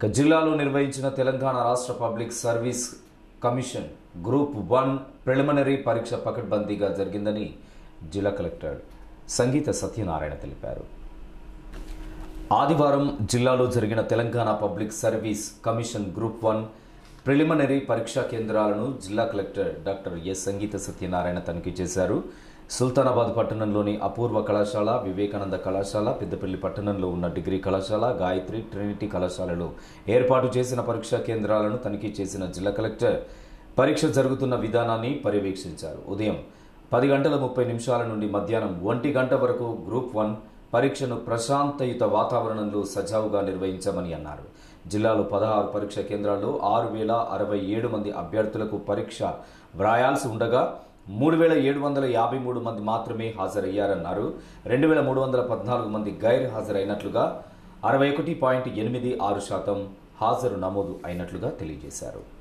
ఇక జిల్లాలో నిర్వహించిన తెలంగాణ రాష్ట్ర public service commission group one preliminary పరీక్ష పకడ్బందీగా జరిగిందని జిల్లా కలెక్టర్ సంగీత సత్యనారాయణ తెలిపారు ఆదివారం జిల్లాలో జరిగిన Telangana public service commission group one preliminary పరీక్షా కేంద్రాలను జిల్లా collector doctor S Sangeetha Satyanarayana తనిఖీ చేశారు సుల్తానాబాద్ పట్టణంలోని అపూర్వ కళాశాల వివేకానంద కళాశాల పెద్దపల్లి పట్టణంలో ఉన్న డిగ్రీ కళాశాల గాయత్రి ట్రినిటీ కళాశాలలో ఏర్పాటు చేసిన పరీక్షా కేంద్రాలను తనిఖీ చేసిన జిల్లా కలెక్టర్ పరీక్ష జరుగుతున్న విధానాన్ని పర్యవేక్షించారు ఉదయం పది గంటల ముప్పై నిమిషాల నుండి మధ్యాహ్నం ఒంటి గంట వరకు గ్రూప్ వన్ పరీక్షను ప్రశాంతయుత వాతావరణంలో సజావుగా నిర్వహించామని అన్నారు జిల్లాలో పదహారు పరీక్ష కేంద్రాల్లో ఆరు వేల అరవై ఏడు మంది అభ్యర్థులకు పరీక్ష వ్రాయాల్సి ఉండగా మూడు వేల ఏడు వందల యాభై మూడు మంది మాత్రమే హాజరయ్యారన్నారు రెండు వేల మూడు వందల పద్నాలుగు మంది గైర్ హాజరైనట్లుగా అరవై ఒకటి పాయింట్ ఎనిమిది ఆరు శాతం హాజరు నమోదు అయినట్లుగా తెలియజేశారు